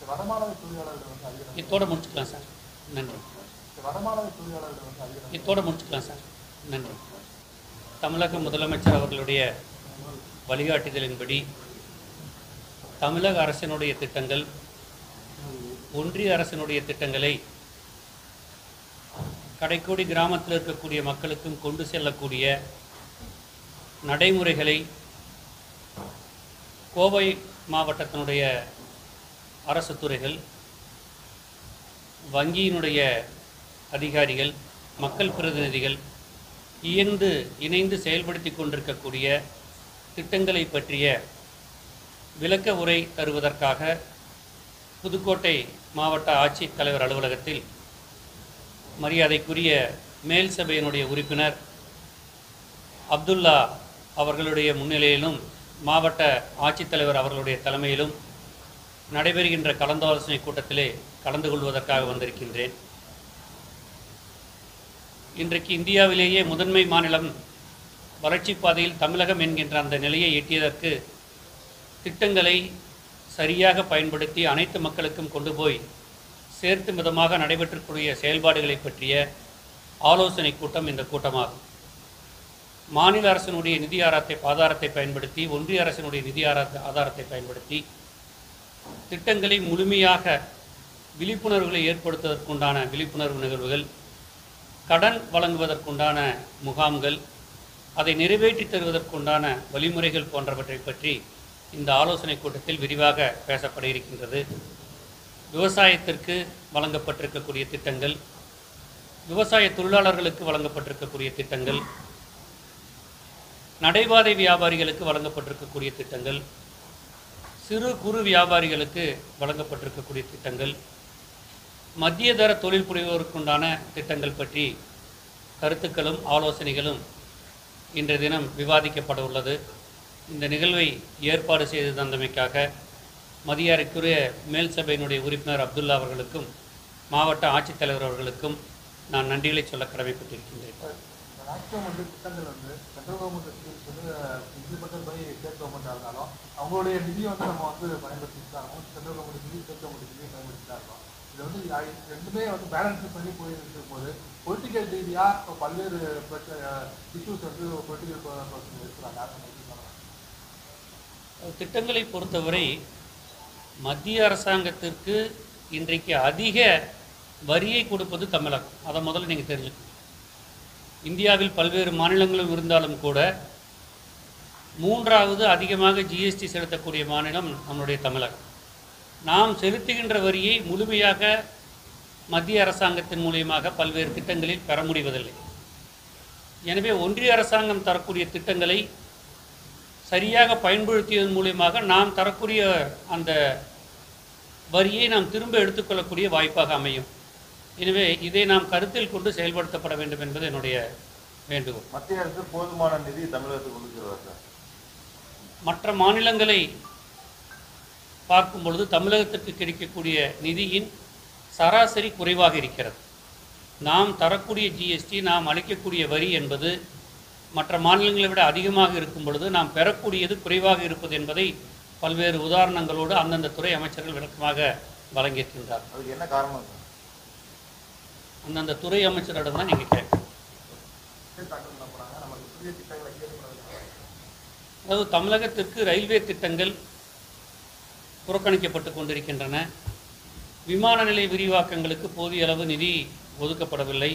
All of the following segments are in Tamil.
வடமாநில தொழிலாளர்கள் வந்து அதிகம் இத்தோட முடிச்சுக்கலாம் சார் நன்றி வடமாநில தொழிலாளர்கள் வந்து அதிகம் இத்தோட முடிச்சுக்கலாம் சார் நன்றி தமிழக முதலமைச்சர் அவர்களுடைய வழிகாட்டுதலின்படி தமிழக அரசினுடைய திட்டங்கள் ஒன்றிய அரசினுடைய திட்டங்களை கடைக்கோடி கிராமத்தில் இருக்கக்கூடிய மக்களுக்கும் கொண்டு செல்லக்கூடிய நடைமுறைகளை கோவை மாவட்டத்தினுடைய அரசு துறைகள் வங்கியினுடைய அதிகாரிகள் மக்கள் பிரதிநிதிகள் இயந்து இணைந்து செயல்படுத்தி கொண்டிருக்கக்கூடிய திட்டங்களை பற்றிய விளக்க உரை தருவதற்காக புதுக்கோட்டை மாவட்ட ஆட்சித்தலைவர் அலுவலகத்தில் மரியாதைக்குரிய மேல் சபையினுடைய உறுப்பினர் அப்துல்லா அவர்களுடைய முன்னிலையிலும் மாவட்ட ஆட்சித்தலைவர் அவர்களுடைய தலைமையிலும் நடைபெறுகின்ற கலந்தாலோசனை கூட்டத்திலே கலந்து கொள்வதற்காக வந்திருக்கின்றேன் இன்றைக்கு இந்தியாவிலேயே முதன்மை மாநிலம் வளர்ச்சிப் பாதையில் தமிழகம் என்கின்ற அந்த நிலையை எட்டியதற்கு திட்டங்களை சரியாக பயன்படுத்தி அனைத்து மக்களுக்கும் கொண்டு போய் சேர்த்தும் விதமாக நடைபெற்றக்கூடிய செயல்பாடுகளை பற்றிய ஆலோசனை கூட்டம் இந்த கூட்டமாகும் மாநில அரசினுடைய நிதி ஆதாரத்தை ஆதாரத்தை பயன்படுத்தி ஒன்றிய அரசினுடைய நிதி ஆதார ஆதாரத்தை பயன்படுத்தி திட்டங்களை முழுமையாக விழிப்புணர்வுகளை ஏற்படுத்துவதற்குண்டான விழிப்புணர்வு நிகழ்வுகள் கடன் வழங்குவதற்குண்டான முகாம்கள் அதை நிறைவேற்றி தருவதற்குண்டான வழிமுறைகள் போன்றவற்றை பற்றி இந்த ஆலோசனை கூட்டத்தில் விரிவாக பேசப்பட இருக்கின்றது விவசாயத்திற்கு வழங்கப்பட்டிருக்கக்கூடிய திட்டங்கள் விவசாய தொழிலாளர்களுக்கு வழங்கப்பட்டிருக்கக்கூடிய திட்டங்கள் நடைபாதை வியாபாரிகளுக்கு வழங்கப்பட்டிருக்கக்கூடிய திட்டங்கள் சிறு குறு வியாபாரிகளுக்கு வழங்கப்பட்டிருக்கக்கூடிய திட்டங்கள் மத்திய தர தொழில் புரிவோருக்குண்டான திட்டங்கள் பற்றி கருத்துக்களும் ஆலோசனைகளும் இன்றைய தினம் விவாதிக்கப்பட உள்ளது இந்த நிகழ்வை ஏற்பாடு செய்து தந்தமைக்காக மதியாரைக்குரிய மேல் சபையினுடைய உறுப்பினர் அப்துல்லா அவர்களுக்கும் மாவட்ட ஆட்சித்தலைவர் அவர்களுக்கும் நான் நன்றிகளை சொல்ல கடமைப்பட்டிருக்கின்றேன் மேக்ஸிமம் வந்து திட்டங்கள் வந்து சென்ட்ரல் கவர்மெண்ட் வந்து இம்ப்ளிமெண்டட் பை ஸ்டேட் கவர்மெண்ட்டாக இருந்தாலும் அவங்களுடைய நிதியை வந்து நம்ம வந்து பயன்படுத்திட்டு தான் இருக்கோம் சென்ட்ரல் கவர்மெண்ட் நிதி ஸ்டேட் கவர்மெண்ட் நிதியை பயன்படுத்தி தான் இருக்கோம் இது வந்து யா- ரெண்டுமே வந்து பேலன்ஸ் பண்ணி போயிருக்கும் போது பொலிட்டிக்கல் ரீதியாக பல்வேறு பிரச்சனை இஷ்யூஸ் வந்து பொலிட்டிக்கல் பர்சன் இருக்கிறாங்க அதை நம்ம எப்படி பண்ணலாம்? திட்டங்களை பொறுத்தவரை மத்திய அரசாங்கத்திற்கு இன்றைக்கு அதிக வரியை கொடுப்பது தமிழகம் அதை முதல்ல நீங்கள் தெரிஞ்சுக்கணும் இந்தியாவில் பல்வேறு மாநிலங்களும் இருந்தாலும் கூட மூன்றாவது அதிகமாக ஜிஎஸ்டி செலுத்தக்கூடிய மாநிலம் நம்முடைய தமிழகம் நாம் செலுத்துகின்ற வரியை முழுமையாக மத்திய அரசாங்கத்தின் மூலியமாக பல்வேறு திட்டங்களில் பெற முடிவதில்லை எனவே ஒன்றிய அரசாங்கம் தரக்கூடிய திட்டங்களை சரியாக பயன்படுத்தியதன் மூலியமாக நாம் தரக்கூடிய அந்த வரியை நாம் திரும்ப எடுத்துக்கொள்ளக்கூடிய வாய்ப்பாக அமையும் எனவே இதை நாம் கருத்தில் கொண்டு செயல்படுத்தப்பட வேண்டும் என்பது என்னுடைய வேண்டுகோள் மத்திய அரசு போதுமான நிதி தமிழகத்துக்கு கொடுக்கிறதா சார் மற்ற மாநிலங்களை பார்க்கும் பொழுது தமிழகத்திற்கு கிடைக்கக்கூடிய நிதியின் சராசரி குறைவாக இருக்கிறது நாம் தரக்கூடிய ஜிஎஸ்டி நாம் அளிக்கக்கூடிய வரி என்பது மற்ற மாநிலங்களை விட அதிகமாக இருக்கும் பொழுது நாம் பெறக்கூடியது குறைவாக இருப்பது என்பதை பல்வேறு உதாரணங்களோடு அந்தந்த துறை அமைச்சர்கள் விளக்கமாக வழங்கியிருக்கின்றார் அதுக்கு என்ன காரணம் சார் அந்தந்த துறை அமைச்சரிடம் தான் நீங்கள் கேட்கணும் ஸ்டேட் தாக்கல் பண்ண போகிறாங்க நமக்கு புதிய திட்டங்களை கேட்கப்படுறாங்க அதாவது தமிழகத்திற்கு ரயில்வே திட்டங்கள் புறக்கணிக்கப்பட்டு கொண்டிருக்கின்றன விமான நிலைய விரிவாக்கங்களுக்கு போதிய அளவு நிதி ஒதுக்கப்படவில்லை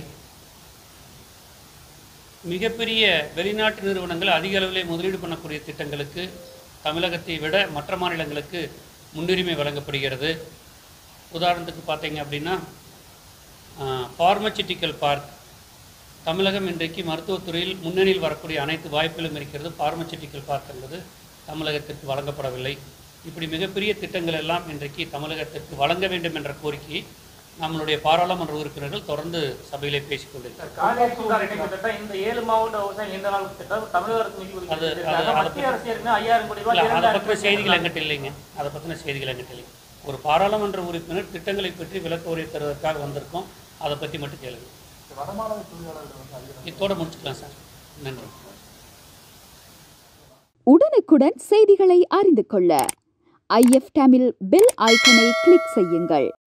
மிகப்பெரிய வெளிநாட்டு நிறுவனங்கள் அதிக அளவிலே முதலீடு பண்ணக்கூடிய திட்டங்களுக்கு தமிழகத்தை விட மற்ற மாநிலங்களுக்கு முன்னுரிமை வழங்கப்படுகிறது உதாரணத்துக்கு பார்த்தீங்க அப்படின்னா ஃபார்மசிட்டிக்கல் பார்க் தமிழகம் இன்றைக்கு மருத்துவத்துறையில் முன்னணியில் வரக்கூடிய அனைத்து வாய்ப்புகளும் இருக்கிறது ஃபார்மசிட்டிக்கல் பார்க் என்பது தமிழகத்திற்கு வழங்கப்படவில்லை இப்படி மிகப்பெரிய திட்டங்கள் எல்லாம் இன்றைக்கு தமிழகத்திற்கு வழங்க வேண்டும் என்ற கோரிக்கையை நம்மளுடைய பாராளுமன்ற உறுப்பினர்கள் தொடர்ந்து சபையிலே பேசிக் கொண்டிருக்கிறார் காவேரி குண்டார் இணைப்பு திட்டம் இந்த ஏழு மாவட்ட விவசாய நீண்ட நாள் திட்டம் தமிழக அரசு நிதி ஒதுக்கீடு அது- செஞ்சிருக்காங்க. அது- மத்திய அரசு ஏற்கனவே ஐயாயிரம் கோடி இல்லை ரூபாய் அதை இரண்டு பற்றின அரசு செய்திகள் எங்கிட்ட இல்லைங்க அதை பற்றின செய்திகள் எங்கிட்ட இல்லைங்க ஒரு பாராளுமன்ற உறுப்பினர் திட்டங்களை பற்றி விளக்க உரை தருவதற்காக வந்திருக்கோம் அதை பற்றி மட்டும் கேளுங்க வடமாநில தொழிலாளர்கள் வந்து அதிகம் இத்தோட முடிச்சுக்கலாம் சார் நன்றி உடனுக்குடன் செய்திகளை அறிந்து கொள்ள ஐஎஃப் தமிழ் பெல் ஐக்கனை கிளிக் செய்யுங்கள்